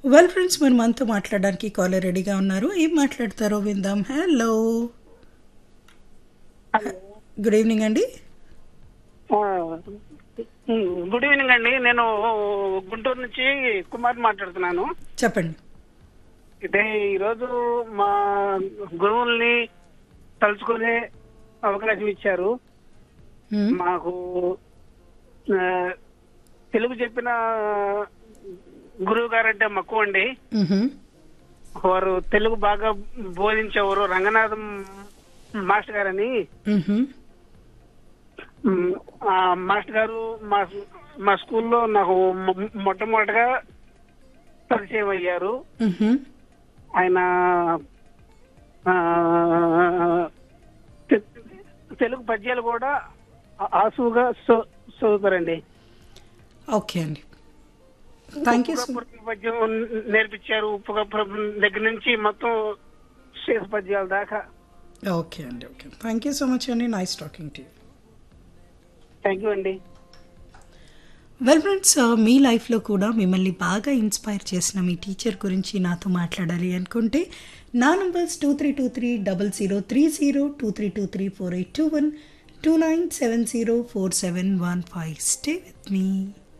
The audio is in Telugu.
వెల్ ఫ్రెండ్స్ మరి మనతో మాట్లాడడానికి కాలర్ రెడీగా ఉన్నారు ఏం మాట్లాడతారో విందాం హలో గుడ్ ఈవినింగ్ అండి ఆ, గుడ్ ఈవినింగ్ అండి నేను గుంటూరు నుంచి కుమార్ మాట్లాడుతున్నాను చెప్పండి అయితే ఈరోజు మా గురువుల్ని తలుచుకునే అవకాశం ఇచ్చారు మ్మ్. మాకు ఆ, తెలుగు చెప్పిన గురువు గారంటే మక్కువ అండి మ్హూ. వారు తెలుగు బాగా బోధించేవారు రంగనాథం మాస్టర్ గారని మ్హూ. మ్, ఆ మాస్టర్ గారు మా మా స్కూల్లో నాకు మొ- మొట్టమొదటగా పరిచయం అయ్యారు మ్హూ. ఆయన ఆ, తె- తెలుగు పద్యాలు కూడా ఆ- ఆసువుగా చ- చదువుతారండి ఓకే అండి థ్యాంక్ యూ సో ఉప్పుగప్పురం పద్యం నేర్పించారు ఉప్పుగప్పురం దగ్గర నుంచి మొత్తం శేష పద్యాల దాకా ఓకే అండి okay thank you so much అండి nice talking to you thank you అండి వెల్ ఫ్రెండ్స్ మీ లైఫ్లో కూడా మిమ్మల్ని బాగా ఇన్స్పైర్ చేసిన మీ టీచర్ గురించి నాతో మాట్లాడాలి అనుకుంటే నా numbers two three two three double zero three zero two three two three four eight two one two nine seven zero four seven one five stay with me